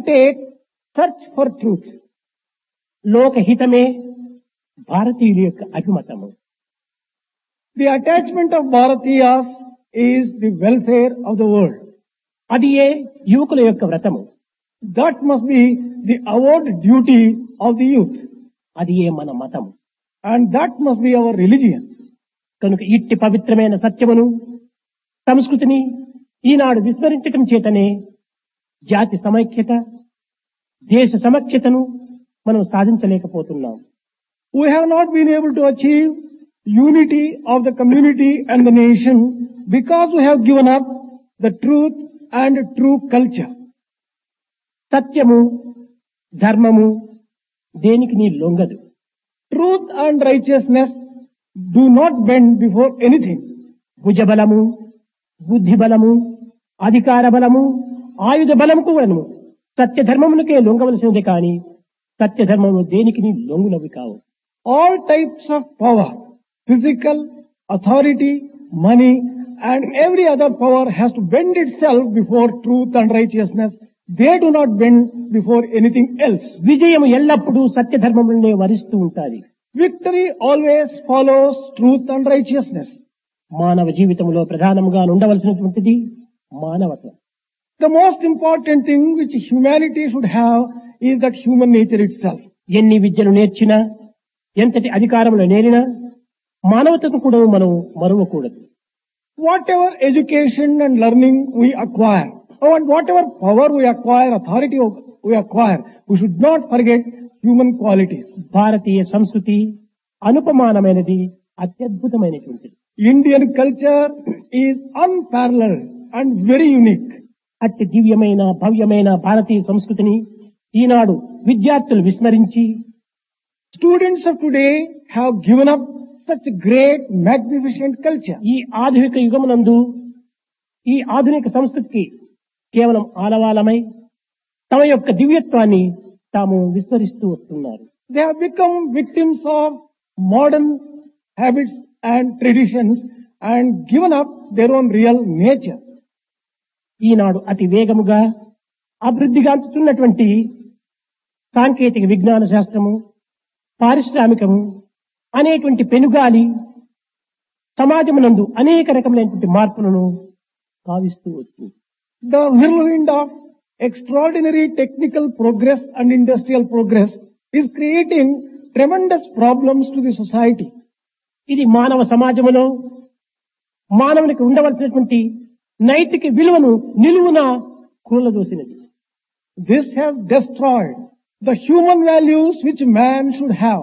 take search for truth. లోకహితమే భారతీయుల యొక్క అభిమతము The attachment of Bharatiyas is the welfare of the world. అది ఏ యువకుల యొక్క వ్రతము That must be the avowed duty of the youth. అది ఏ మన మతము And that must be our religion. కనుక ఇట్టి పవిత్రమైన సత్యమును సంస్కృతిని ఈనాడు విస్మరించటం చేతనే జాతి సమైక్యత దేశ సమఖ్యతను మనం సాధించలేకపోతున్నాం We have not been able to achieve unity of the community and the nation because we have given up the truth and true culture. సత్యము ధర్మము దేనికి నీ లొంగదు Truth and righteousness do not bend before anything. భుజబలము బుద్ధి బలము అధికార బలము ఆయుధ బలము కూడాను సత్యధర్మమునకే లొంగవలసినది కాని సత్యధర్మము దేనికి నీ లొంగునవి కావు All types of power, physical, authority, money, and every other power has to bend itself before truth and righteousness. They do not bend before anything else. విజయం ఎల్లప్పుడూ సత్యధర్మములనే వరిస్తూ ఉంటాది Victory always follows truth and righteousness. మానవ జీవితంలో ప్రధానముగా ఉండవలసినటువంటిది మానవత్వం The most important thing which humanity should have is that human nature itself. ఎన్ని విద్యలు నేర్చినా ఎంతటి అధికారములు నేరినా మానవతను కూడా మనం మరువకూడదు Whatever education and learning we acquire, or whatever power we acquire, authority we acquire, we should not forget human qualities. భారతీయ సంస్కృతి అనుపమానమైనది అత్యద్భుతమైనటువంటిది Indian culture is unparalleled and very unique. అతి దివ్యమైన భవ్యమైన భారతీయ సంస్కృతిని ఈనాడు విద్యార్థులు విస్మరించి Students of today have given up such great, magnificent culture. ఈ ఆధునిక యుగమునందు ఈ ఆధునిక సంస్కృతికి కేవలం ఆలవాలమై తమ యొక్క దివ్యత్వాన్ని తాము విస్మరిస్తూ వస్తున్నారు They have become victims of modern habits and traditions and given up their own real nature. ఈనాడు అతి వేగముగా అభివృద్ధిగాంచుతున్నటువంటి సాంకేతిక విజ్ఞాన శాస్త్రము పారిశ్రామికము అనేటువంటి పెనుగాలి సమాజమునందు అనేక రకములైనటువంటి మార్పులను భావిస్తూ వచ్చింది The whirlwind of extraordinary technical progress and industrial progress is creating tremendous problems to the society. ఇది మానవ సమాజములో మానవునికి ఉండవలసినటువంటి నైతిక విలువను నిలువున కూలదోసినది This has destroyed the human values which man should have.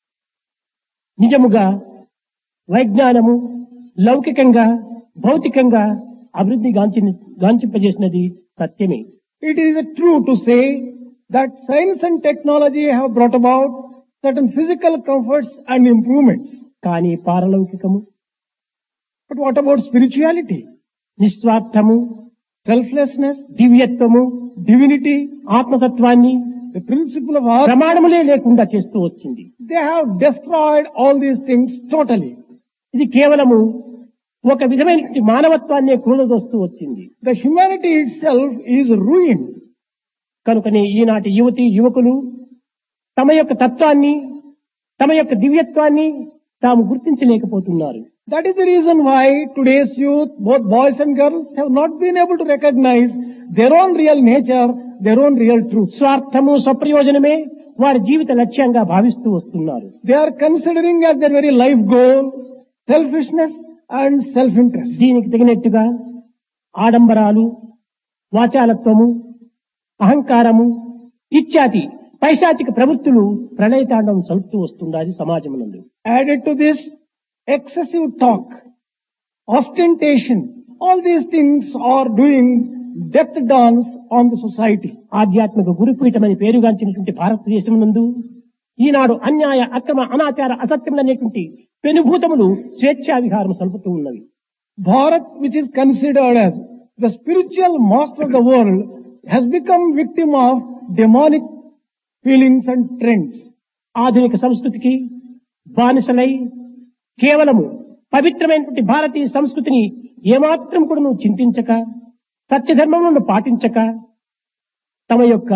నిజముగా వైజ్ఞానము లౌకికంగా భౌతికంగా అభివృద్ధి గాంచి గాంచింపజేసినది సత్యమే It is true to say that science and technology have brought about certain physical comforts and improvements. కానీ పారలౌకికము But what about spirituality? నిస్వార్థము Selflessness, దివ్యత్వము divinity, ఆత్మతత్వాన్ని the principle of art. ప్రమాణములే లేకుండా చేస్తూ వచ్చింది They have destroyed all these things totally. ఇది కేవలము ఒక విధమైన మానవత్వాన్నే కూలదోస్తూ వచ్చింది The humanity itself is ruined. కనుకనే ఈనాటి యువతి యువకులు తమ యొక్క తత్వాన్ని తమ యొక్క దివ్యత్వాన్ని తాము గుర్తించలేకపోతున్నారు That is the reason why today's youth, both boys and girls, have not been able to recognize their own real nature, their own real truth. స్వార్థము స్వప్రయోజనమే వారి జీవిత లక్ష్యంగా భావిస్తూ వస్తున్నారు They are considering as their very life goal selfishness and self-interest. దీనికి తగినట్టుగా ఆడంబరాలు వాచాలత్వము అహంకారము ఇత్యాది పైశాచిక ప్రవృత్తులు ప్రళయతాండం చదువుతూ వస్తున్నది సమాజమునందు Added to this, excessive talk, ostentation, all these things are doing death dance on the society. ఆధ్యాత్మిక గురుపీఠమని పేరుగాంచినటువంటి భారతదేశం నందు ఈనాడు అన్యాయ అక్రమ అనాచార అసత్యములనేటువంటి పెనుభూతములు స్వేచ్ఛా విహారం సలుపుతూ ఉన్నవి Bharat, which is considered as the spiritual master of the world, has become victim of demonic feelings and trends. ఆధునిక సంస్కృతికి బానిసలై కేవలము పవిత్రమైనటువంటి భారతీయ సంస్కృతిని ఏమాత్రం కూడా నువ్వు చింతించక సత్యధర్మములను పాటించక తమ యొక్క